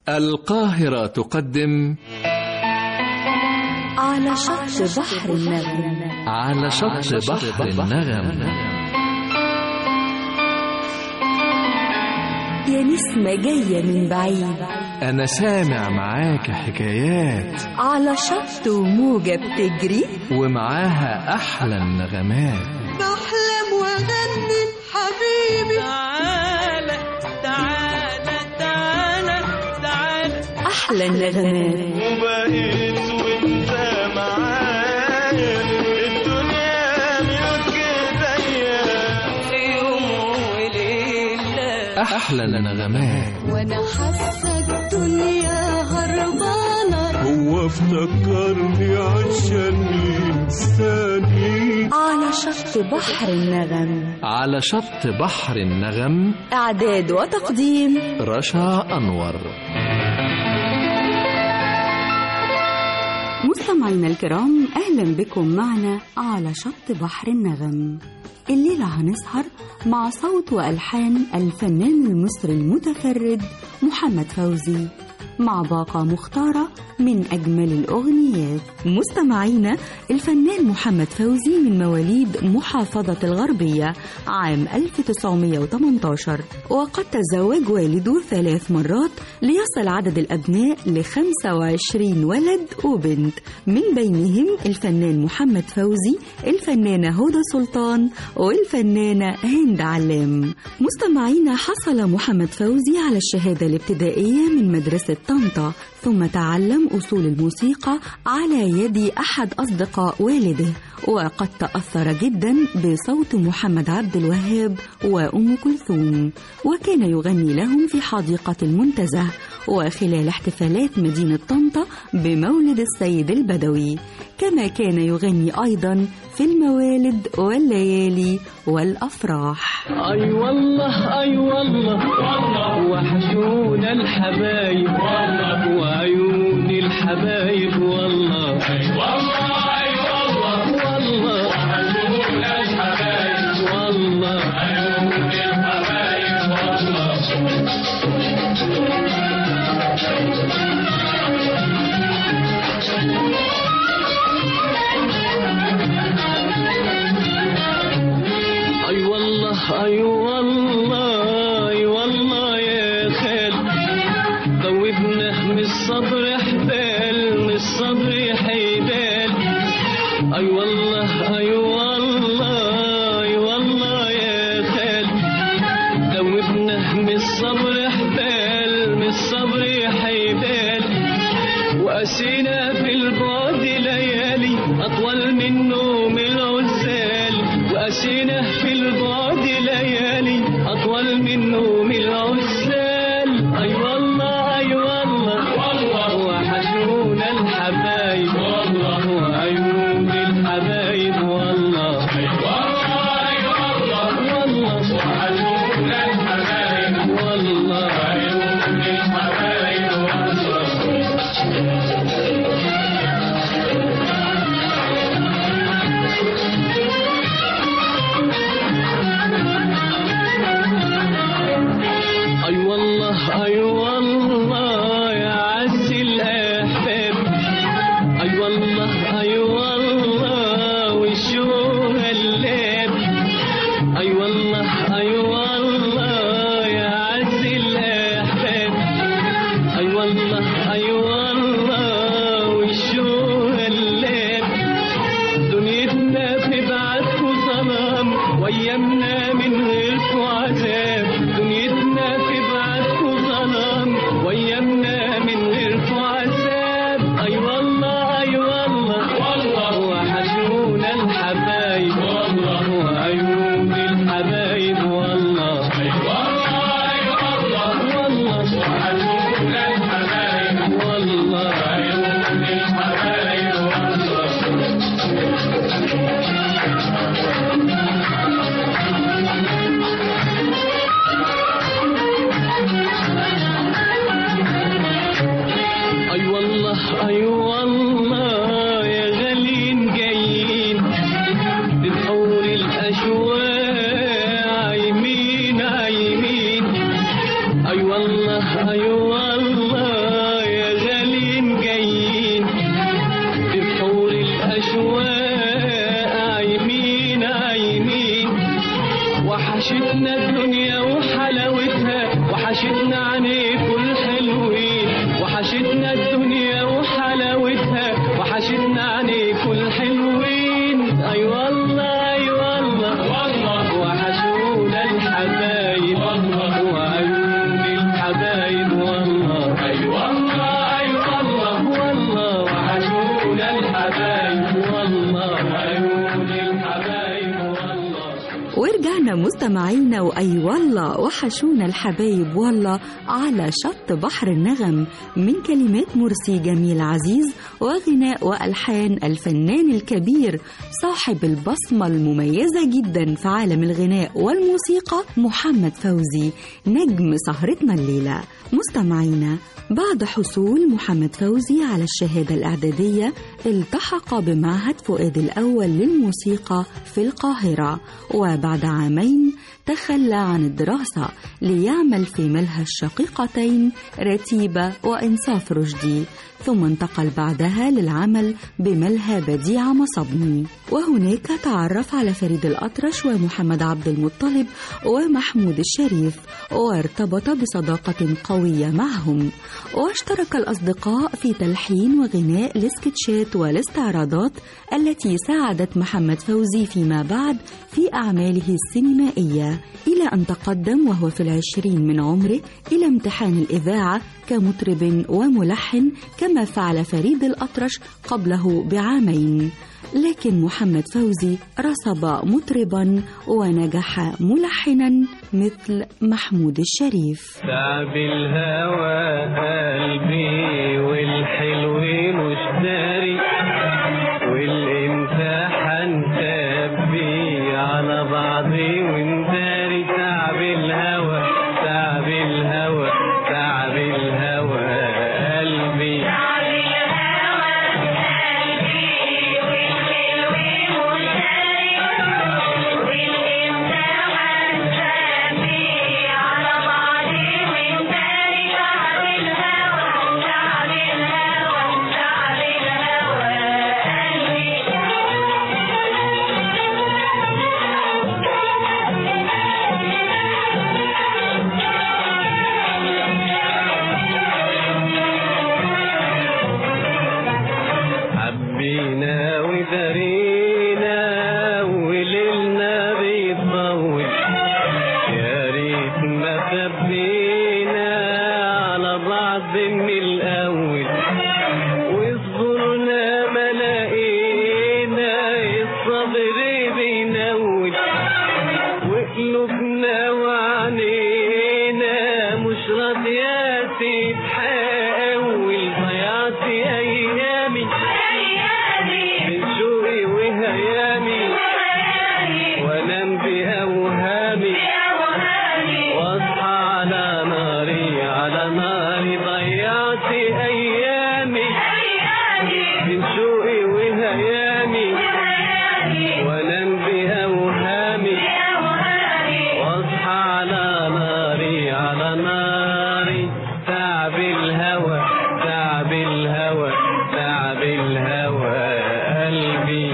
القاهرة تقدم على شط بحر النغم على شط بحر النغم يا نسمة جاية من بعيد أنا سامع معاك حكايات على شط وموجة بتجري ومعاها أحلى النغمات بحلم واغني حبيبي تعالى تعالى تعالى تعالى أحلى النغمات وبقيت وانت معايا الدنيا ملك ايديا في يوم وليلة أحلى النغمات وأنا حاسة الدنيا هربانة هو افتكرني عشان ينساني على شط بحر النغم على شط بحر النغم إعداد وتقديم رشا أنور مستمعينا الكرام أهلا بكم معنا على شط بحر النغم الليلة هنسهر مع صوت وألحان الفنان المصري المتفرد محمد فوزي مع باقة مختارة من أجمل الأغنيات مستمعينا الفنان محمد فوزي من مواليد محافظة الغربية عام 1918 وقد تزوج والده ثلاث مرات ليصل عدد الأبناء ل 25 ولد وبنت من بينهم الفنان محمد فوزي الفنانة هدى سلطان والفنانة هند علام مستمعينا حصل محمد فوزي على الشهادة الابتدائية من مدرسة طنطا ثم تعلم أصول الموسيقى على يد أحد أصدقاء والده وقد تأثر جدا بصوت محمد عبد الوهاب وأم كلثوم وكان يغني لهم في حديقة المنتزه وخلال احتفالات مدينة طنطا بمولد السيد البدوي كما كان يغني أيضا في الموالد والليالي والأفراح اي والله اي والله وحشونا الحبايب وعيون الحبايب والله والله والله اي والله اي والله اي والله يا خال ذوبنا من الصبر حبال من الصبر حبال اي والله اي والله اي والله يا خال ذوبنا من الصبر حبال من الصبر حبال وأسينا في البعد ليالي أطول من نوم العزال وأسينا في البعد ليالي أطول من نوم العزال أي والله أي والله والله وحشونا الحبايب والله وعيون الحبايب والله أي والله أي والله والله وحشونا الحبايب والله وعيون الحبايب والله اي والله اي والله يا عز الاحباب اي والله اي والله والشوق اللاب اي والله اي والله يا عز الاحباب اي والله اي والله والشوق اللاب دنيتنا في بعدكم ظلام وايامنا من غيركم عذاب دنيتنا في بعدكم ظلام وايامنا من غيركم عذاب اي والله اي والله والله وحشونا الحبايب والله وعيون الحبايب والله اي والله اي والله والله وحشونا الحبايب والله وعيون الحبايب والله اي والله اي والله يا غالين جايين بتحول الاشواق عايمين عايمين اي والله اي والله وحشتنا الدنيا وحلاوتها وحشتنا عنيكوا الحلوين وحشتنا الدنيا وحلاوتها وحشتنا عنيكوا الحلوين اي والله اي والله والله وحشونا الحبايب والله وعيون الحبايب والله اي والله اي والله والله وحشونا الحبايب والله وعيون الحبايب والله ورجعنا مستمعينا وأي والله وحشونا الحبايب والله على شط بحر النغم من كلمات مرسي جميل عزيز وغناء وألحان الفنان الكبير صاحب البصمة المميزة جدا في عالم الغناء والموسيقى محمد فوزي نجم سهرتنا الليلة مستمعينا بعد حصول محمد فوزي على الشهادة الإعدادية التحق بمعهد فؤاد الأول للموسيقى في القاهرة وبعد عامين تخلى عن الدراسة ليعمل في ملهى الشقيقتين رتيبة وإنصاف رشدي ثم انتقل بعدها للعمل بملهى بديع مصبني وهناك تعرف على فريد الأطرش ومحمد عبد المطلب ومحمود الشريف وارتبط بصداقة قوية معهم واشترك الأصدقاء في تلحين وغناء السكتشات والاستعراضات التي ساعدت محمد فوزي فيما بعد في أعماله السينمائية إلى أن تقدم وهو في العشرين من عمره إلى امتحان الإذاعة كمطرب وملحن كما فعل فريد الأطرش قبله بعامين لكن محمد فوزي رسب مطربا ونجح ملحنا مثل محمود الشريف تعب الهوى قلبي والحلو مشتري والامتحان تبي على بعضي ونداري تعب الهوى تعب الهوى تعب الهوى قلبي حبينا ودارينا وليلنا بيطول يا ريت ما خبينا على بعض من الاول وصبرنا ما لقينا الصبر بينول وقلوبنا وعنينا مش راضية تتحول ضيعت أيامي من شوقي وهيامي وانام بأوهامي واصحى على ناري على ناري ضيعت أيامي من شوقي وهيامي وانام بأوهامي واصحى على ناري على ناري تعب الهوى تعب الهوى تعب الهوى قلبي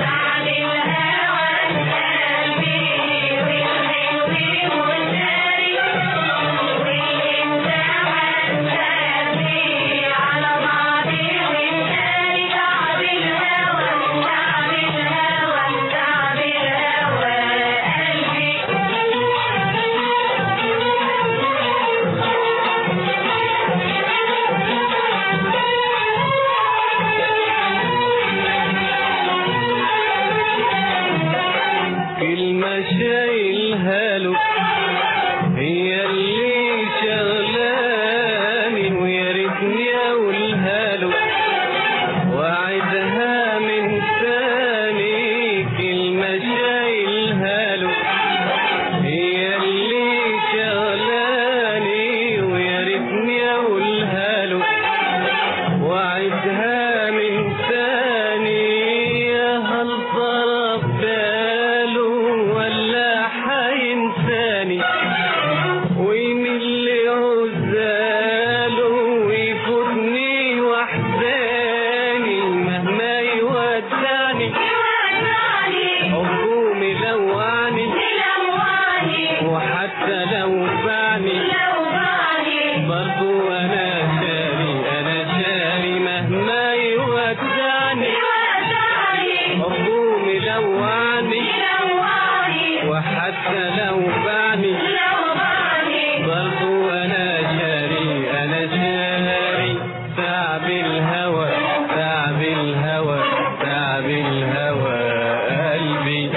تعب الهوى تعب الهوى تعب الهوى قلبي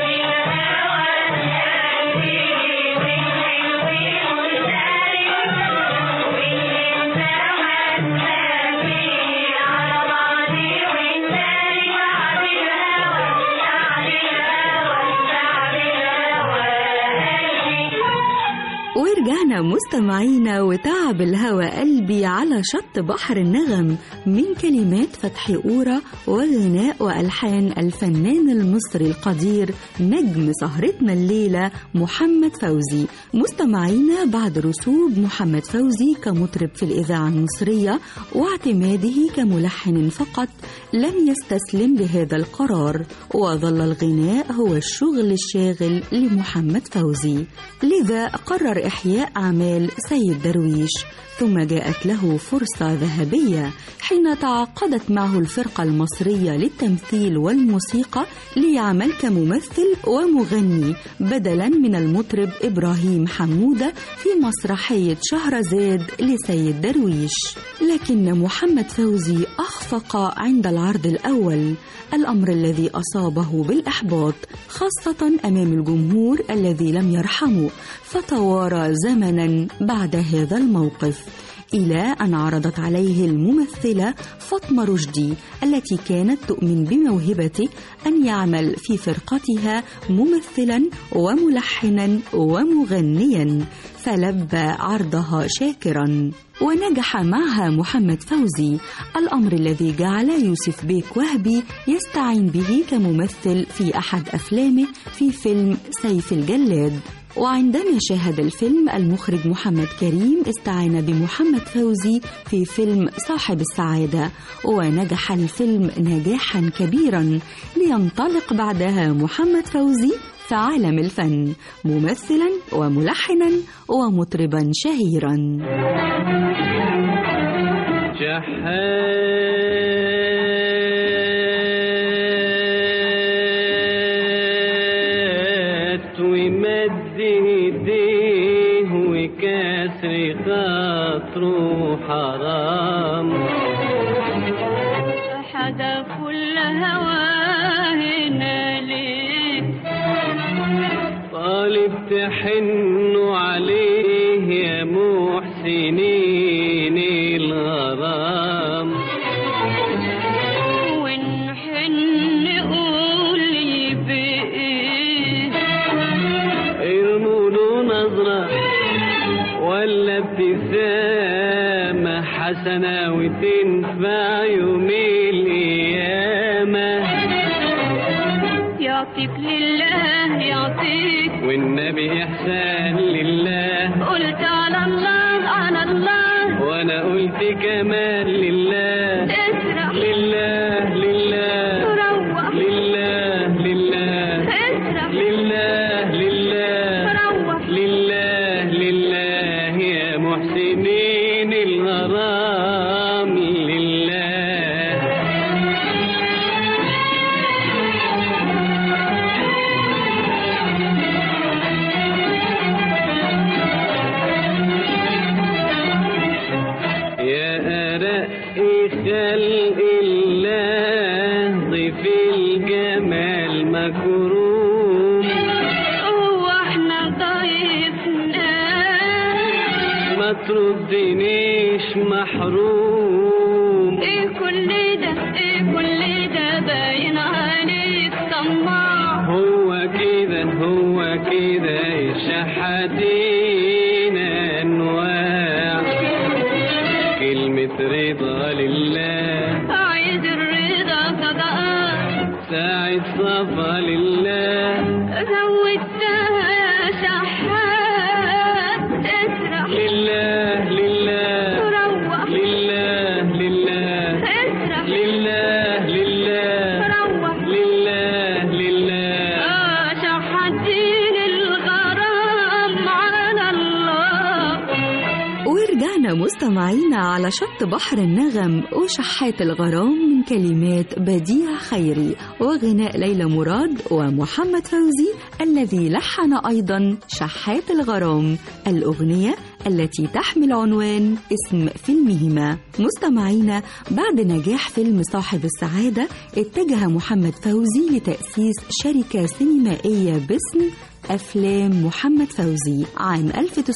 ورجعنا مستمعينا وتعب الهوى قلبي على شط بحر النغم من كلمات فتحي أورا وغناء وألحان الفنان المصري القدير نجم سهرتنا الليلة محمد فوزي مستمعينا بعد رسوب محمد فوزي كمطرب في الإذاعة المصرية واعتماده كملحن فقط لم يستسلم لهذا القرار وظل الغناء هو الشغل الشاغل لمحمد فوزي لذا قرر إحياء أعمال سيد درويش ثم جاءت له فرصة ذهبية حين تعاقدت معه الفرقة المصرية للتمثيل والموسيقى ليعمل كممثل ومغني بدلا من المطرب إبراهيم حمودة في مسرحية شهرزاد لسيد درويش لكن محمد فوزي أخفق عند العرض الأول الأمر الذي أصابه بالإحباط خاصة أمام الجمهور الذي لم يرحمه فتوارى زمنا بعد هذا الموقف إلى أن عرضت عليه الممثلة فاطمة رشدي التي كانت تؤمن بموهبته أن يعمل في فرقتها ممثلا وملحنا ومغنيا فلبى عرضها شاكرا ونجح معها محمد فوزي الأمر الذي جعل يوسف بيك وهبي يستعين به كممثل في أحد أفلامه في فيلم سيف الجلاد وعندما شاهد الفيلم المخرج محمد كريم استعان بمحمد فوزي في فيلم صاحب السعادة ونجح الفيلم نجاحا كبيرا لينطلق بعدها محمد فوزي في عالم الفن ممثلا وملحنا ومطربا شهيرا شحات ومد ايديه وكسر خاطره حرام حدا كل هواه ليه طالب تحنوا عليه يا محسنين الغرام ونحن نقول بإيه ارموا له نظرة ولا ابتسامة حسنة وتنفع يوم القيامة يعطيك لله يعطيك والنبي إحسان لله قلت على الله على الله وأنا قلت كمان لله اسرح لله لله روح لله لله اسرح لله لله روح لله لله يا محسنين الغرام لله يا أرق خلق الله ضيف الجمال مكروم هو احنا ضيفنا ما تردنيش محروم ايه كل ده ايه كل ده باين عليك طماع هو كده هو كده الشحاتين انواع كلمة رضا لله عايز الرضا صدقات ساعة صفا لله زودتها يا شحات اسرح لله لله روح لله لله اسرح لله لله روح لله لله اه شحاتين الغرام على الله ورجعنا مستمعينا على شط بحر النغم وشحات الغرام من من كلمات بديع خيري وغناء ليلى مراد ومحمد فوزي الذي لحن أيضا شحات الغرام الأغنية التي تحمل عنوان اسم فيلمهما مستمعينا بعد نجاح فيلم صاحب السعادة اتجه محمد فوزي لتأسيس شركة سينمائية باسم أفلام محمد فوزي عام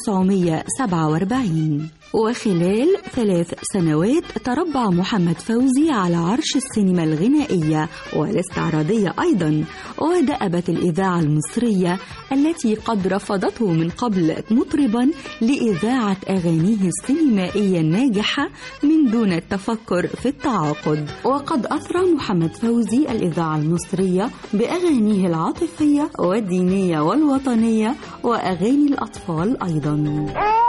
1947 وخلال ثلاث سنوات تربع محمد فوزي على عرش السينما الغنائية والاستعراضية أيضا ودأبت الإذاعة المصرية التي قد رفضته من قبل مطربا لإذاعة أغانيه السينمائية الناجحة من دون التفكر في التعاقد وقد أثرى محمد فوزي الإذاعة المصرية بأغانيه العاطفية والدينية والوطنية وأغاني الأطفال أيضا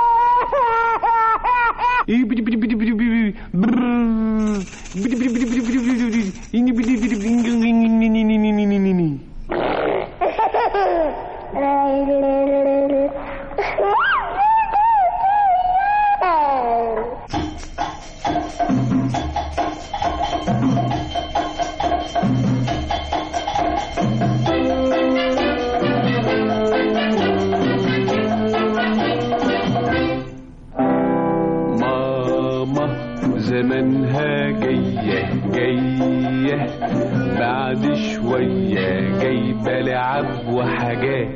ماما زمانها جاية جاية بعد شوية جايبة لعب وحاجات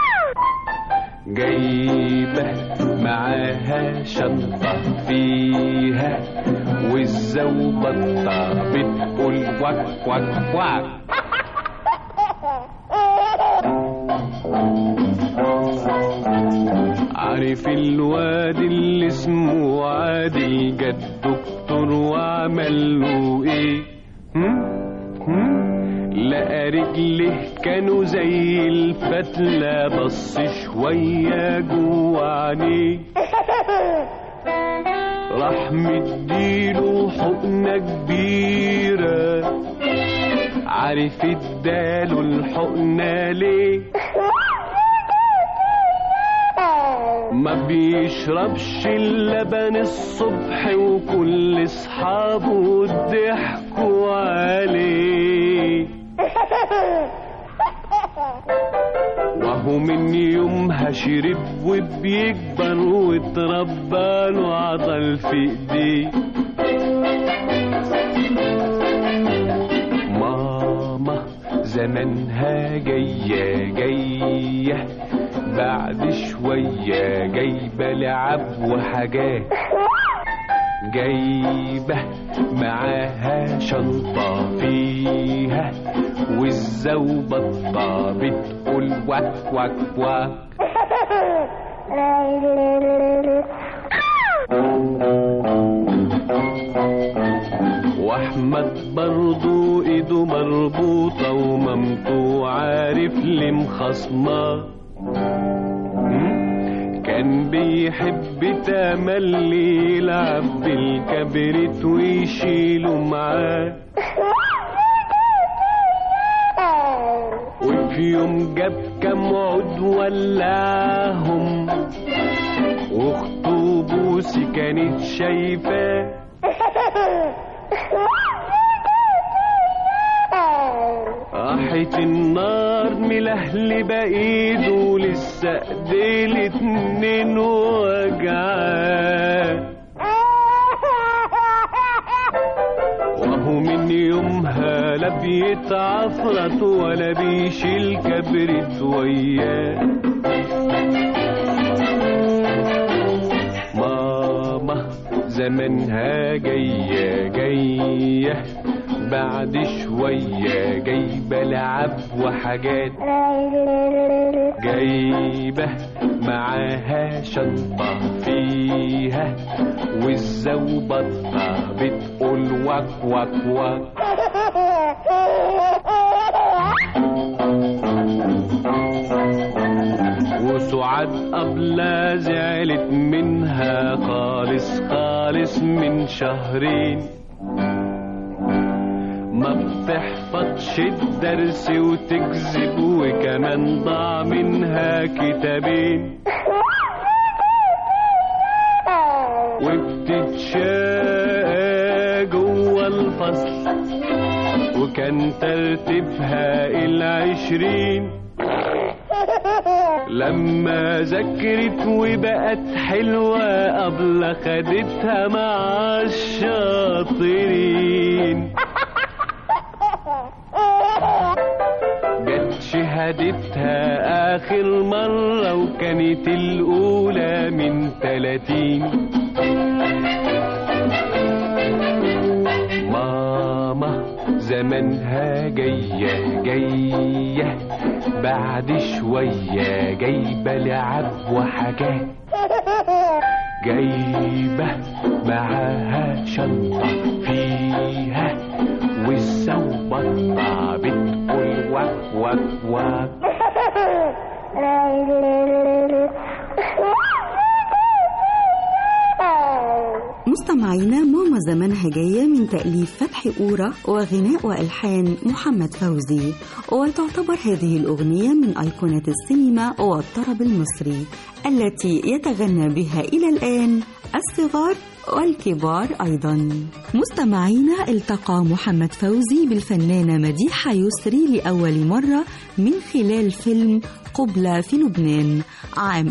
جايبة معاها شنطة فيها والزوبطة بتقول وك وك وك عارف الواد اللي اسمه عادل جد دكتور وعمل له ايه هم؟ هم؟ لقى رجله كانوا زي الفتلة بص شوية جوه عينيه راح مديله حقنة كبيرة عارف اداله الحقنة ليه ما بيشربش اللبن الصبح وكل اصحابه ضحكوا عليه وهو من يومها شرب وبيكبر واتربى له عضل في ايديه ماما زمانها جاية جاية بعد شوية جايبة لعب وحاجات جايبة معاها شنطة فيها والزوبطة بتقول وك وك وك واحمد برضو ايده مربوطة ومامته عارف ليه مخصماه مم؟ كان بيحب تملي يلعب بالكبريت ويشيله معاه وفي يوم جاب كام عود ولعهم واخته بوسي كانت شايفاه راحت النار ملهلبة ايده لسه ايديه الاتنين وجعاه وهو من يومها لا بيتعفرت ولا بيشيل كبرت وياه ماما زمانها جاية جاية بعد شوية جايبة لعب وحاجات جايبة معاها شنطة فيها والزوبطة بتقول وك وك وك وسعاد قبلها زعلت منها خالص خالص من شهرين ما بتحفظش الدرس وتكذب وكمان ضاع منها كتابين وبتتشاقى جوه الفصل وكان ترتيبها العشرين لما ذكرت وبقت حلوة أبلة خدتها مع الشاطرين جت شهادتها آخر مرة وكانت الأولى من تلاتين ماما زمانها جاية جاية بعد شوية جايبة لعب وحاجات جايبة معاها شنطة فيها والسوبطة بتقول وك وك وك مستمعينا ماما زمانها جاية من تأليف فتحي أورا وغناء وألحان محمد فوزي وتعتبر هذه الأغنية من أيقونات السينما والطرب المصري التي يتغنى بها إلى الآن الصغار والكبار أيضا مستمعينا التقى محمد فوزي بالفنانة مديحة يسري لأول مرة من خلال فيلم قبلة في لبنان عام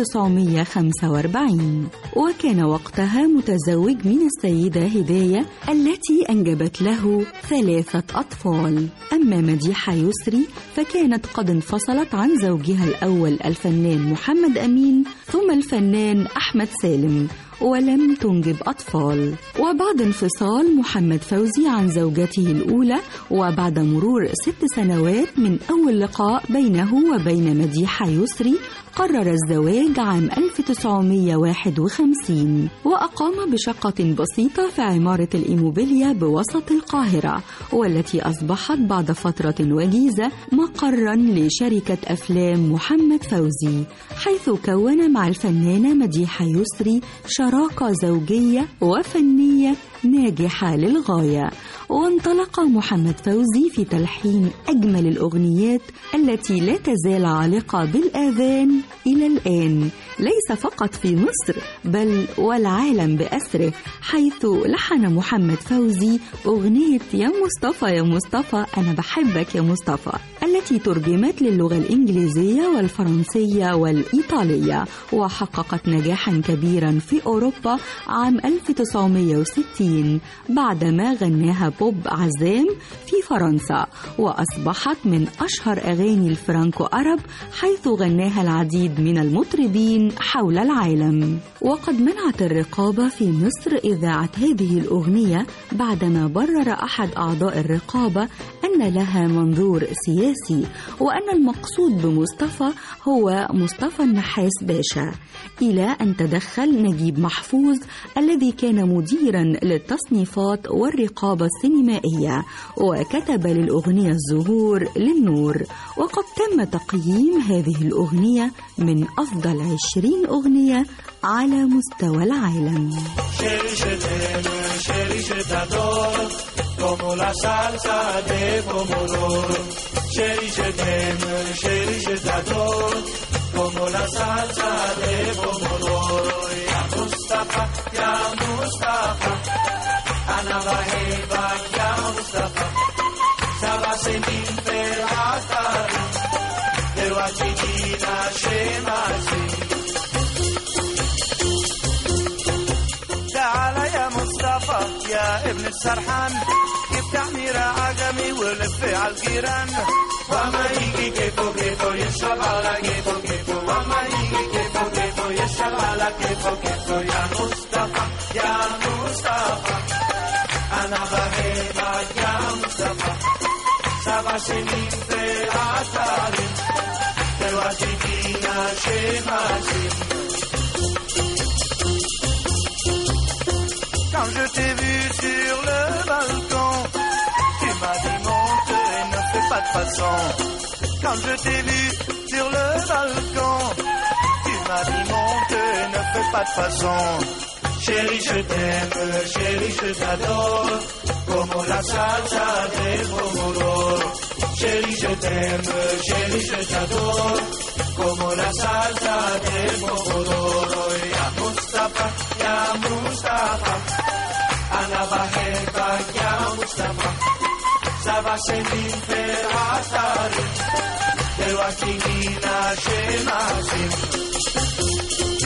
1945 وكان وقتها متزوج من السيدة هداية التي أنجبت له ثلاثة أطفال أما مديحة يسري فكانت قد انفصلت عن زوجها الأول الفنان محمد أمين ثم الفنان أحمد سالم ولم تنجب أطفال وبعد انفصال محمد فوزي عن زوجته الأولى وبعد مرور ست سنوات من أول لقاء بينه وبين مديحة يسري قرر الزواج عام 1951 وأقام بشقة بسيطة في عمارة الإيموبيليا بوسط القاهرة والتي أصبحت بعد فترة وجيزة مقرا لشركة أفلام محمد فوزي حيث كون مع الفنانة مديحة يسري شراكة زوجية وفنية ناجحة للغاية وانطلق محمد فوزي في تلحين أجمل الأغنيات التي لا تزال عالقة بالآذان إلى الآن ليس فقط في مصر بل والعالم بأسره حيث لحن محمد فوزي أغنية يا مصطفى يا مصطفى أنا بحبك يا مصطفى التي ترجمت للغة الإنجليزية والفرنسية والإيطالية وحققت نجاحا كبيرا في أوروبا عام 1960 بعدما غناها بوب عزام في فرنسا وأصبحت من أشهر أغاني الفرانكو أرب حيث غناها العديد من المطربين حول العالم وقد منعت الرقابة في مصر إذاعة هذه الأغنية بعدما برر أحد أعضاء الرقابة أن لها منظور سياسي وأن المقصود بمصطفى هو مصطفى النحاس باشا إلى أن تدخل نجيب محفوظ الذي كان مديرا للتصنيفات والرقابة السينمائية وكتب للأغنية الزهور للنور وقد تم تقييم هذه الأغنية من أفضل عشرين أغنية على مستوى العالم Chérie, je t'aime, chérie, je t'adore, comme la salsa des pomodoro. Chérie, je t'aime, chérie, je t'adore, comme la salsa des pomodoro. Ya Mustafa, ya Mustafa, Ana Baheba, ya Mustafa, Sabase min peratari, Derwachidina shemasi. تعال يا مصطفى يا ابن السرحان افتح ميرا عجمي ولف على الجيران وما يجي كيفو كيفو يشرب على كيفو كيفو وما يجي كيفو كيفو يشرب على كيفو كيفو يا مصطفى يا مصطفى انا بحبك يا مصطفى سبع سنين في العسل دلوقتي جينا شيء ماشي Quand je t'ai vu sur le balcon, tu m'as dit monte et ne fais pas de façon. Quand je t'ai vu sur le balcon, tu m'as dit monte et ne fais pas de façon. Chérie, je t'aime, chérie, je t'adore, comme la salsa des pomodoro. Chérie, je t'aime, chérie, je t'adore, comme la salsa des pomodoro. Ya Mustafa, ya Mustafa. أنا بحبك يا Mustafa. Ça va Céline faire Atari. De Washington à chez Maxime.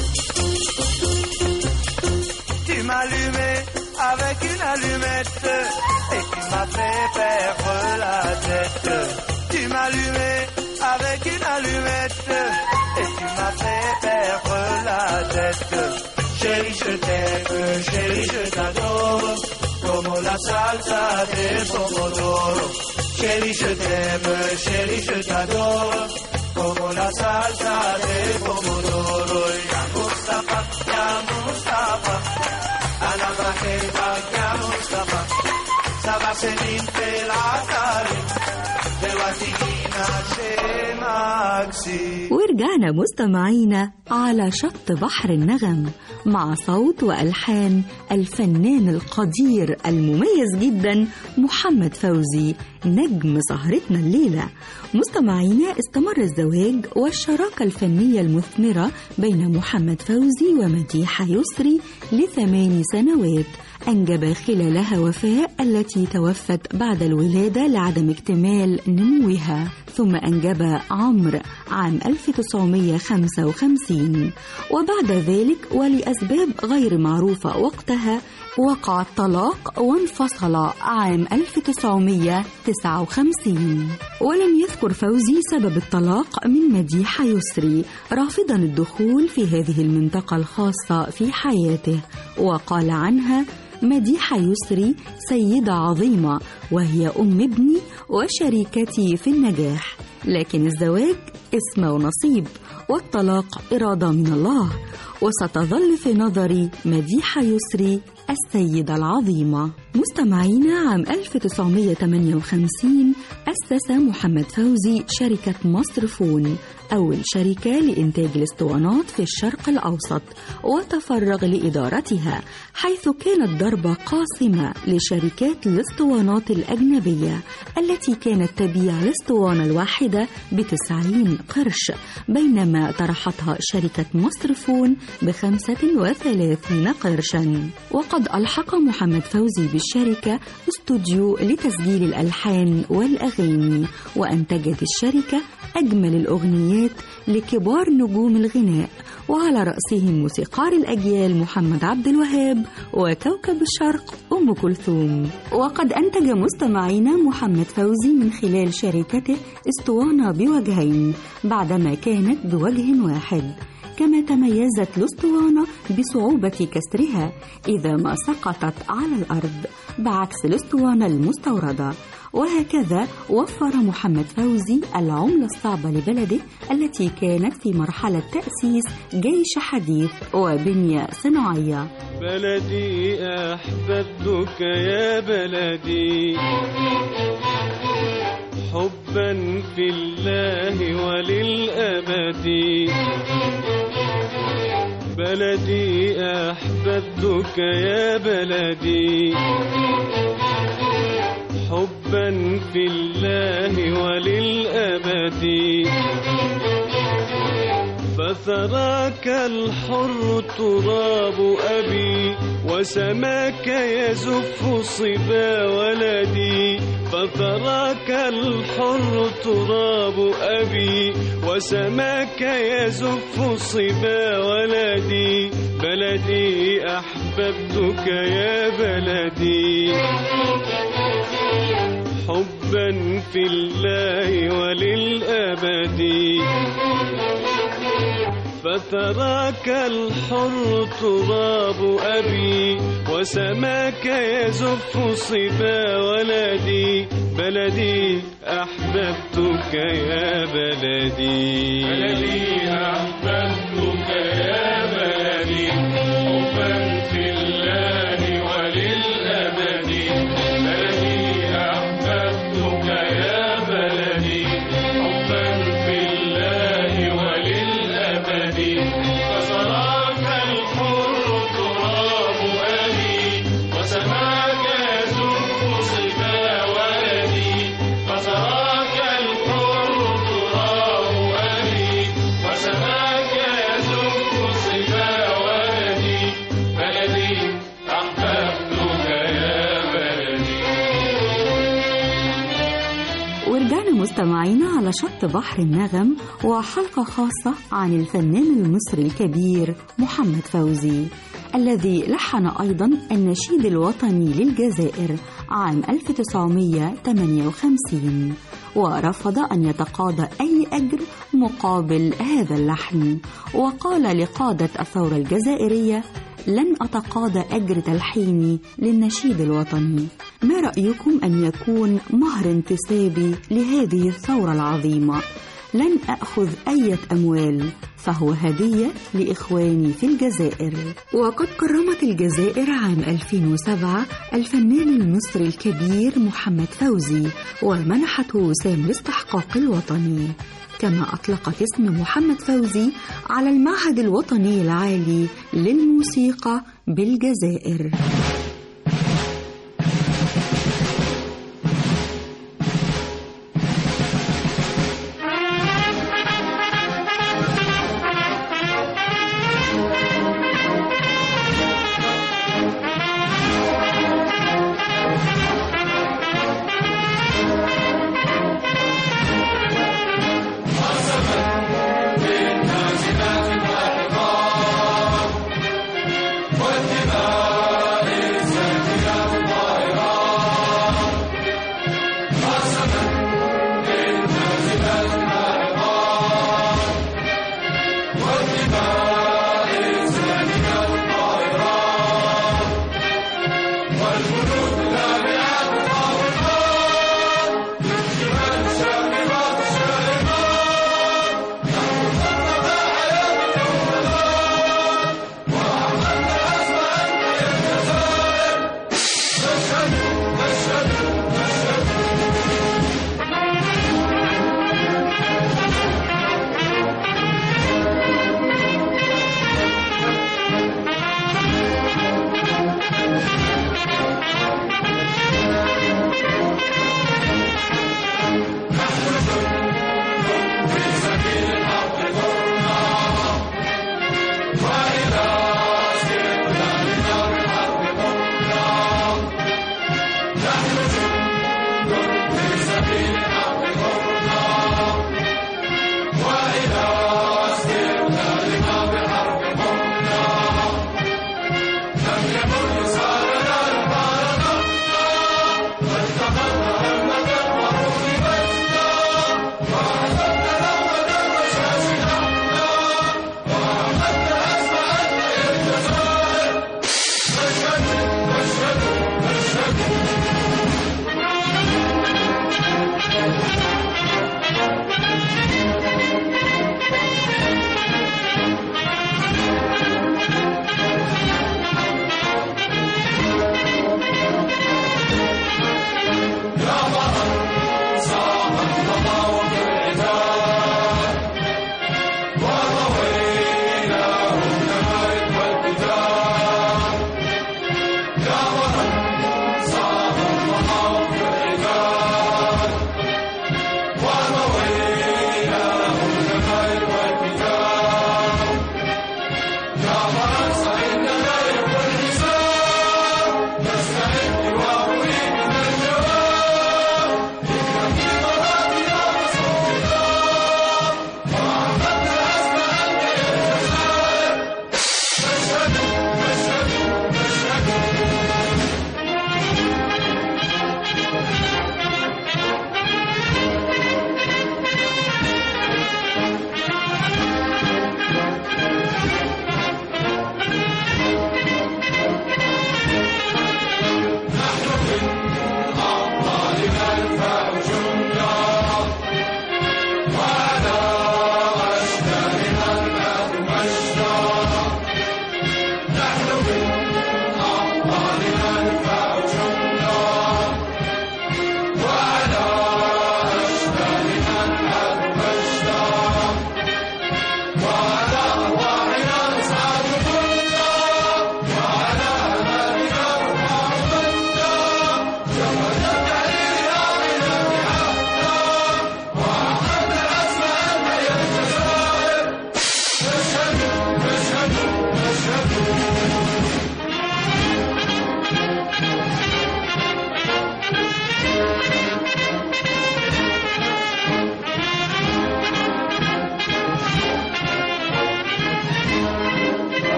Tu m'allumais avec une allumette et tu m'as fait perdre la tête. Tu m'allumais avec une allumette et tu m'as fait perdre la tête. Chérie, je t'aime, chérie, je t'adore, comme la salsa des pomodoro. Chérie, je t'aime, chérie, je t'adore, comme la salsa des pomodoro. Ya Mustafa, ya Mustafa, Ana Bajeva, ya Mustafa, Saba Senin Pelakari, de Watigina Shemaxi. ورجعنا مستمعينا على شط بحر النغم مع صوت والحان الفنان القدير المميز جدا محمد فوزي نجم سهرتنا الليله مستمعينا استمر الزواج والشراكه الفنيه المثمره بين محمد فوزي ومديحه يسري لثمان سنوات أنجب خلالها وفاء التي توفت بعد الولادة لعدم اكتمال نموها ثم أنجب عمرو عام 1955 وبعد ذلك ولأسباب غير معروفة وقتها وقع الطلاق وانفصل عام 1959 ولم يذكر فوزي سبب الطلاق من مديحة يسري رافضا الدخول في هذه المنطقة الخاصة في حياته وقال عنها مديحة يسري سيدة عظيمة وهي أم ابني وشريكتي في النجاح لكن الزواج اسم ونصيب والطلاق إرادة من الله وستظل في نظري مديحة يسري السيدة العظيمة مستمعينا عام 1958 أسس محمد فوزي شركة مصر فون أول شركة لإنتاج الاسطوانات في الشرق الأوسط وتفرغ لإدارتها حيث كانت ضربة قاسمة لشركات الاسطوانات الأجنبية التي كانت تبيع الاسطوانة الواحدة بتسعين قرش بينما طرحتها شركة مصر فون بخمسة وثلاثين قرشا وقد ألحق محمد فوزي بالشركة استوديو لتسجيل الألحان والأغاني وأنتجت الشركة أجمل الأغنيات لكبار نجوم الغناء وعلى رأسهم موسيقار الأجيال محمد عبد الوهاب وكوكب الشرق أم كلثوم وقد أنتج مستمعينا محمد فوزي من خلال شركته اسطوانة بوجهين بعدما كانت بوجه واحد كما تميزت الاسطوانة بصعوبة كسرها إذا ما سقطت على الأرض بعكس الاسطوانة المستوردة وهكذا وفر محمد فوزي العملة الصعبة لبلده التي كانت في مرحلة تأسيس جيش حديث وبنية صناعية بلدي أحببتك يا بلدي حبا في الله وللأبد بلدي أحببتك يا بلدي حبا في الله وللأبد فثراك الحر تراب أبي وسماك يزف صبا ولدي فثراك الحر تراب أبي وسماك يزف صبا ولدي بلدي أحببتك يا بلدي حبا في الله وللأبد فتراك الحر تراب أبي وسماك يزف صبا ولدي بلدي أحببتك يا بلدي بلدي أحببتك يا بلدي حبا في الله وللأبد بلدي أحببتك يا بلدي حبا في الله وللأبد فصراك الحر تراب أبي وسماك يزف صبا ولدي فصراك الحر تراب أبي وسماك مستمعينا على شط بحر النغم وحلقة خاصة عن الفنان المصري الكبير محمد فوزي الذي لحن أيضا النشيد الوطني للجزائر عام 1958 ورفض أن يتقاضى أي أجر مقابل هذا اللحن وقال لقادة الثورة الجزائرية لن أتقاضى أجر تلحيني للنشيد الوطني ما رأيكم أن يكون مهر انتسابي لهذه الثورة العظيمة لن أخذ أي أموال فهو هدية لإخواني في الجزائر وقد كرمت الجزائر عام 2007 الفنان المصري الكبير محمد فوزي ومنحته وسام الاستحقاق الوطني كما أطلقت اسم محمد فوزي على المعهد الوطني العالي للموسيقى بالجزائر نحن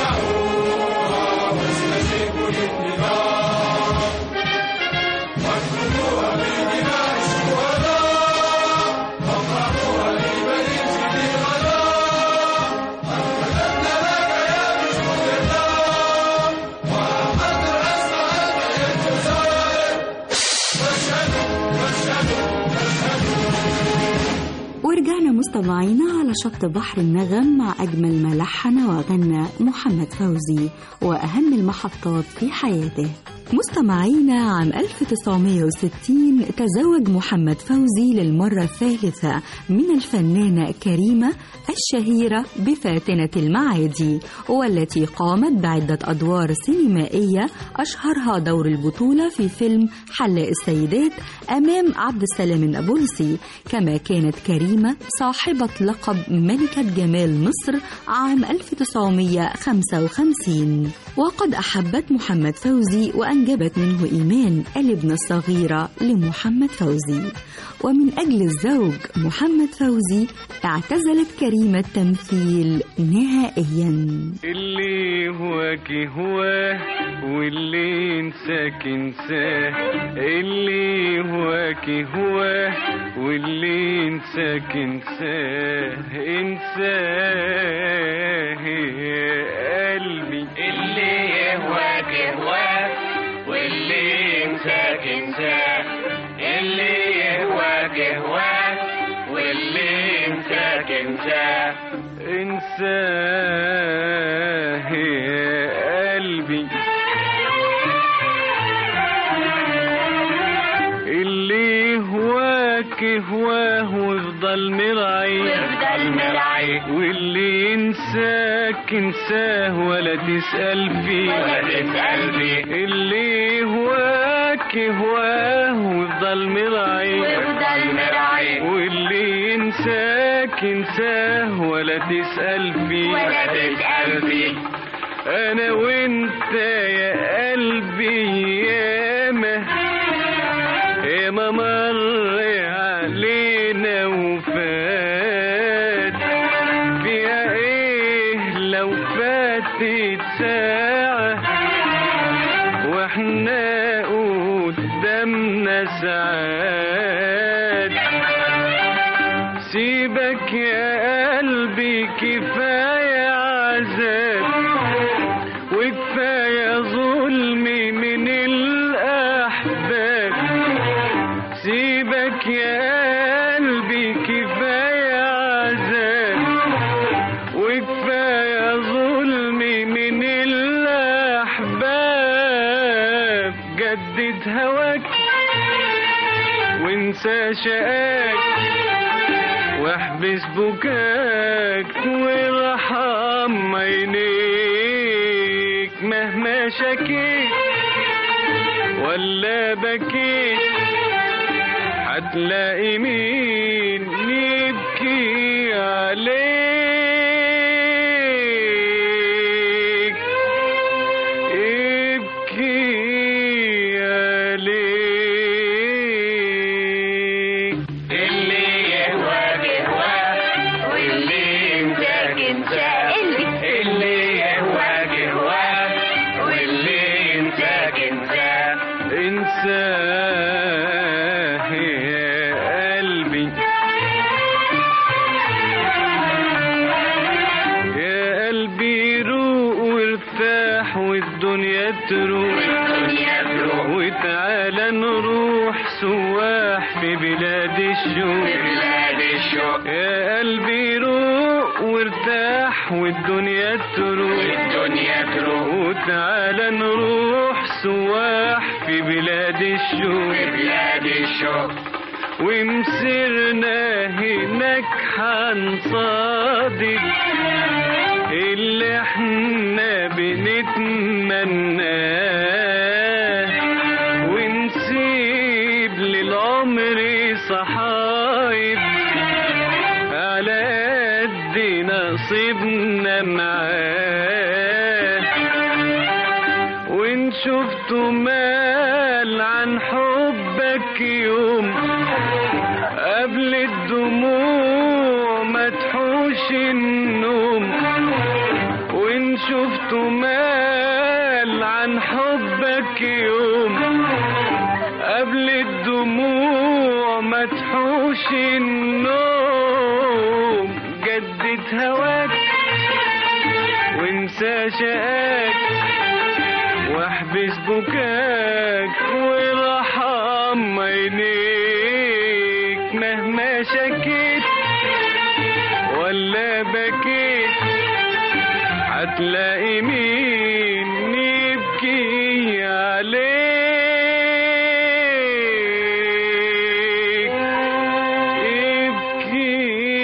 ورجعنا مستمعينا على شط بحر النغم مع أجمل ما لحن وغنى محمد فوزي وأهم المحطات في حياته مستمعينا عام 1960 تزوج محمد فوزي للمرة الثالثة من الفنانة كريمة الشهيرة بفاتنة المعادي والتي قامت بعدة أدوار سينمائية أشهرها دور البطولة في فيلم حلاق السيدات أمام عبد السلام النابلسي كما كانت كريمة صاحبة لقب ملكة جمال مصر عام 1955 وقد أحبت محمد فوزي وأنجبت منه إيمان الابنة الصغيرة لمحمد فوزي ومن أجل الزوج محمد فوزي اعتزلت كريمة التمثيل نهائيا اللي هواك هواه واللي انساك انساه اللي هواك هواه واللي انساك انساه انساه يا قلبي اللي يهواك يهواك واللي ينساك ينساك اللي يهواك يهواك واللي ينساك ينساك انساه يا قلبي اللي هواك هواه ويفضل مرعي ويفضل مرعي واللي ينساك انساه ولا تسأل فيه ولا تسأل فيه اللي هواك هواه ويفضل مرعي ويفضل مرعي واللي ينساك انساه ولا تسأل فيه ولا تسأل فيه انا وانت يا قلبي ياما ياما مر علينا وفات فيها ايه لو فاتت ساعة واحنا قدامنا ساعات سيبك يا قلبي كفاية عذاب وكفاية ظلم من الأحباب سيبك يا قلبي كفاية عذاب وكفاية ظلم من الأحباب جدد هواك وانسى شقاك واحبس بكاك وارحم عينيك مهما شكيت ولا بكيت هتلاقي مين يبكي عليك يبكي عليك اللي يهواك يهواك واللي ينساك ينساك اللي يهواك يهواك واللي ينساك ينساك انساه يا قلبي يا قلبي روق وارتاح والدنيا تروح والدنيا تروح وتعالى نروح سواح في بلاد الشوق في بلاد الشوق يا قلبي روق وارتاح والدنيا تروح والدنيا تروح وتعالى نروح سواح في بلاد الشوق في بلاد الشوق ومسرنا هناك حنصادق اللي احنا بنتمناه ونسيب للعمر صحايب على قد نصيبنا معاه وان شفته مال عن حبك يوم قبل الدموع ما تحوش النوم وان شفته مال عن حبك يوم قبل الدموع ما تحوش النوم جدد هواك وانسى شقاك واحبس بكاك وارحم عينيك مهما شكيت ولا بكيت هتلاقي مين يبكي عليك يبكي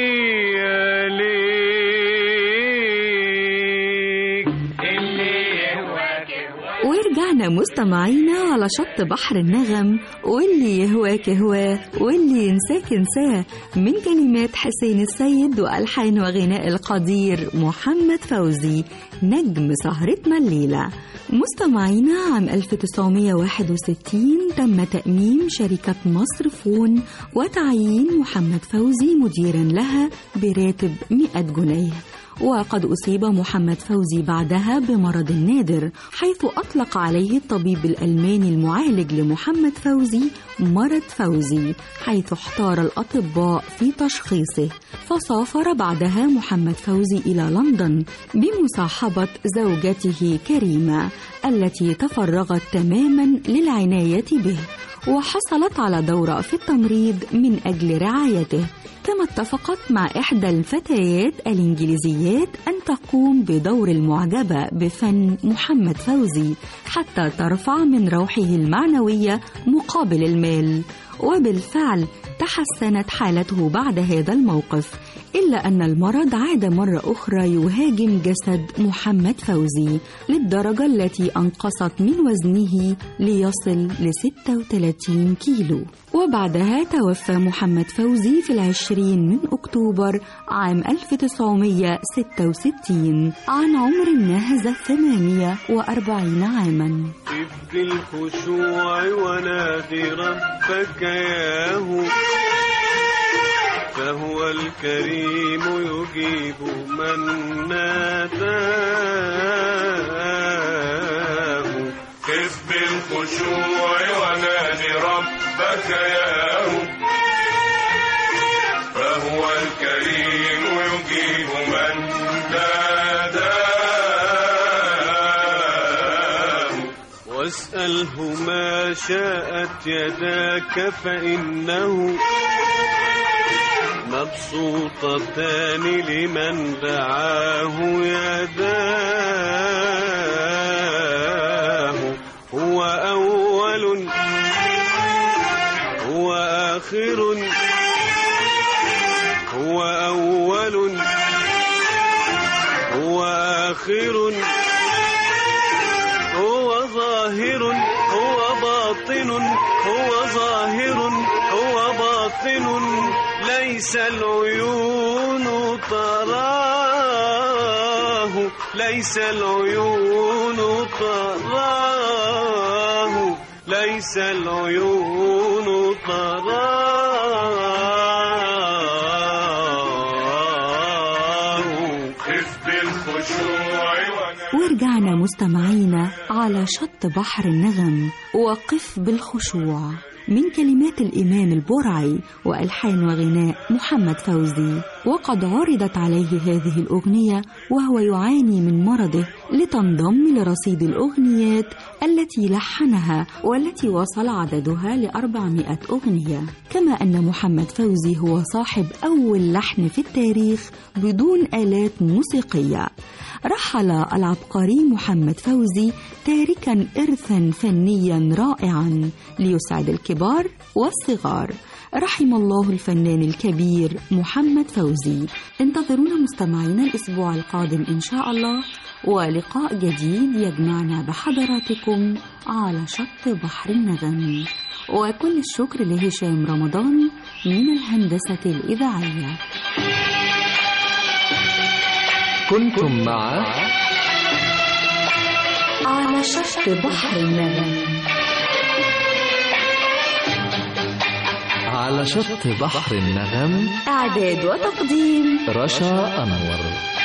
عليك اللي يهواك ورجعنا مستمعينا على شط بحر النغم واللي يهواك يهواه واللي ينساك ينساه من كلمات حسين السيد وألحان وغناء القدير محمد فوزي نجم سهرتنا الليلة مستمعينا عام 1961 تم تأميم شركة مصر فون وتعيين محمد فوزي مديرا لها براتب 100 جنيه وقد أصيب محمد فوزي بعدها بمرض نادر حيث أطلق عليه الطبيب الألماني المعالج لمحمد فوزي مرض فوزي حيث احتار الأطباء في تشخيصه فسافر بعدها محمد فوزي إلى لندن بمصاحبة زوجته كريمة التي تفرغت تماما للعناية به وحصلت على دورة في التمريض من أجل رعايته كما اتفقت مع إحدى الفتيات الإنجليزيات أن تقوم بدور المعجبة بفن محمد فوزي حتى ترفع من روحه المعنوية مقابل المال وبالفعل تحسنت حالته بعد هذا الموقف إلا أن المرض عاد مرة أخرى يهاجم جسد محمد فوزي للدرجة التي أنقصت من وزنه ليصل ل 36 كيلو وبعدها توفى محمد فوزي في العشرين من أكتوبر عام 1966 عن عمر ناهز 48 عاما ابكي الخشوع ونادي ربك ياهو فهو الكريم يجيب من ناداه كف بالخشوع ونادي ربك ياهو فهو الكريم يجيب من ناداه واسأله ما شاءت يداك فإنه مبسوطتان لمن دعاه يداه هو أول هو آخر هو أول هو آخر هو ظاهر هو باطن هو ظاهر هو باطن ليس العيون تراه ليس العيون تراه ليس العيون تراه كف بالخشوع ونادي ورجعنا مستمعينا على شط بحر النغم وقف بالخشوع من كلمات الإمام البرعي وألحان وغناء محمد فوزي وقد عرضت عليه هذه الأغنية وهو يعاني من مرضه لتنضم لرصيد الأغنيات التي لحنها والتي وصل عددها لأربعمائة أغنية كما أن محمد فوزي هو صاحب أول لحن في التاريخ بدون آلات موسيقية رحل العبقري محمد فوزي تاركا إرثا فنيا رائعا ليسعد الكبار والصغار رحم الله الفنان الكبير محمد فوزي انتظرونا مستمعينا الأسبوع القادم إن شاء الله ولقاء جديد يجمعنا بحضراتكم على شط بحر النغم وكل الشكر لهشام رمضان من الهندسة الإذاعية كنتم مع على شط بحر النغم على شط بحر النغم إعداد وتقديم رشا أنور